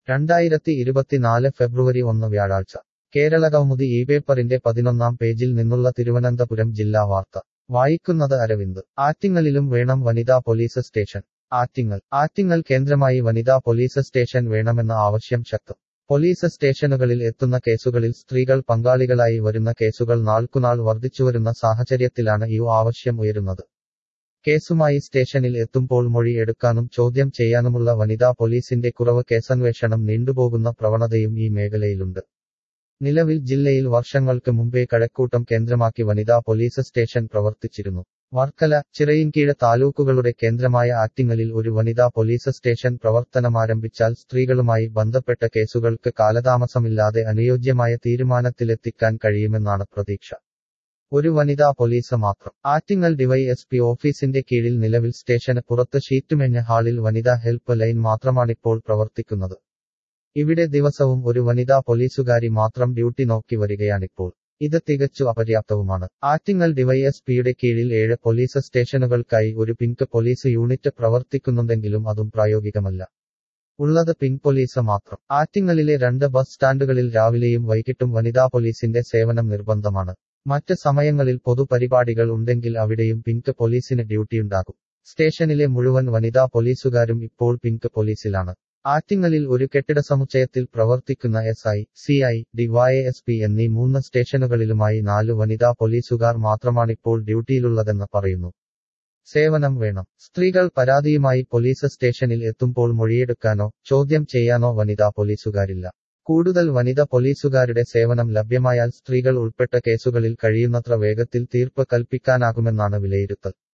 രണ്ടായിരത്തി ഇരുപത്തിനാല് ഫെബ്രുവരി ഒന്ന് വ്യാഴാഴ്ച കേരളകൗമുദി ഈ പേപ്പറിന്റെ പതിനൊന്നാം പേജിൽ നിന്നുള്ള തിരുവനന്തപുരം ജില്ലാ വാർത്ത വായിക്കുന്നത് അരവിന്ദ് ആറ്റിങ്ങലിലും വേണം വനിതാ പോലീസ് സ്റ്റേഷൻ ആറ്റിങ്ങൽ ആറ്റിങ്ങൽ കേന്ദ്രമായി വനിതാ പോലീസ് സ്റ്റേഷൻ വേണമെന്ന ആവശ്യം ശക്തം പോലീസ് സ്റ്റേഷനുകളിൽ എത്തുന്ന കേസുകളിൽ സ്ത്രീകൾ പങ്കാളികളായി വരുന്ന കേസുകൾ നാൾക്കുനാൾ വർദ്ധിച്ചുവരുന്ന സാഹചര്യത്തിലാണ് ഈ ആവശ്യം ഉയരുന്നത് കേസുമായി സ്റ്റേഷനിൽ എത്തുമ്പോൾ മൊഴി എടുക്കാനും ചോദ്യം ചെയ്യാനുമുള്ള വനിതാ പോലീസിന്റെ കുറവ് കേസന്വേഷണം നീണ്ടുപോകുന്ന പ്രവണതയും ഈ മേഖലയിലുണ്ട് നിലവിൽ ജില്ലയിൽ വർഷങ്ങൾക്ക് മുമ്പേ കഴക്കൂട്ടം കേന്ദ്രമാക്കി വനിതാ പോലീസ് സ്റ്റേഷൻ പ്രവർത്തിച്ചിരുന്നു വർക്കല ചിറയിൻകീഴ് താലൂക്കുകളുടെ കേന്ദ്രമായ ആറ്റിങ്ങലിൽ ഒരു വനിതാ പോലീസ് സ്റ്റേഷൻ പ്രവർത്തനമാരംഭിച്ചാൽ സ്ത്രീകളുമായി ബന്ധപ്പെട്ട കേസുകൾക്ക് കാലതാമസമില്ലാതെ അനുയോജ്യമായ തീരുമാനത്തിലെത്തിക്കാൻ കഴിയുമെന്നാണ് പ്രതീക്ഷ ഒരു വനിതാ പോലീസ് മാത്രം ആറ്റിങ്ങൽ ഡിവൈഎസ്പി ഓഫീസിന്റെ കീഴിൽ നിലവിൽ സ്റ്റേഷന് പുറത്ത് ഷീറ്റുമെഞ്ഞ ഹാളിൽ വനിതാ ഹെൽപ്പ് ലൈൻ മാത്രമാണിപ്പോൾ പ്രവർത്തിക്കുന്നത് ഇവിടെ ദിവസവും ഒരു വനിതാ പോലീസുകാരി മാത്രം ഡ്യൂട്ടി നോക്കി വരികയാണിപ്പോൾ ഇത് തികച്ചു അപര്യാപ്തവുമാണ് ആറ്റിങ്ങൽ ഡിവൈഎസ്പിയുടെ കീഴിൽ ഏഴ് പോലീസ് സ്റ്റേഷനുകൾക്കായി ഒരു പിങ്ക് പോലീസ് യൂണിറ്റ് പ്രവർത്തിക്കുന്നുണ്ടെങ്കിലും അതും പ്രായോഗികമല്ല ഉള്ളത് പിങ്ക് പോലീസ് മാത്രം ആറ്റിങ്ങലിലെ രണ്ട് ബസ് സ്റ്റാൻഡുകളിൽ രാവിലെയും വൈകിട്ടും വനിതാ പോലീസിന്റെ സേവനം നിർബന്ധമാണ് മറ്റ് സമയങ്ങളിൽ പൊതുപരിപാടികൾ ഉണ്ടെങ്കിൽ അവിടെയും പിങ്ക് പോലീസിന് ഡ്യൂട്ടിയുണ്ടാകും സ്റ്റേഷനിലെ മുഴുവൻ വനിതാ പോലീസുകാരും ഇപ്പോൾ പിങ്ക് പോലീസിലാണ് ആറ്റിങ്ങലിൽ ഒരു കെട്ടിട സമുച്ചയത്തിൽ പ്രവർത്തിക്കുന്ന S I C I DYSP എന്നീ മൂന്ന് സ്റ്റേഷനുകളിലുമായി നാല് വനിതാ പോലീസുകാർ മാത്രമാണിപ്പോൾ ഡ്യൂട്ടിയിലുള്ളതെന്ന് പറയുന്നു സേവനം വേണം സ്ത്രീകൾ പരാതിയുമായി പോലീസ് സ്റ്റേഷനിൽ എത്തുമ്പോൾ മൊഴിയെടുക്കാനോ ചോദ്യം ചെയ്യാനോ വനിതാ പോലീസുകാരില്ല കൂടുതൽ വനിത പോലീസുകാരുടെ സേവനം ലഭ്യമായാൽ സ്ത്രീകൾ ഉൾപ്പെട്ട കേസുകളിൽ കഴിയുന്നത്ര വേഗത്തിൽ തീർപ്പ് കൽപ്പിക്കാനാകുമെന്നാണ് വിലയിരുത്തൽ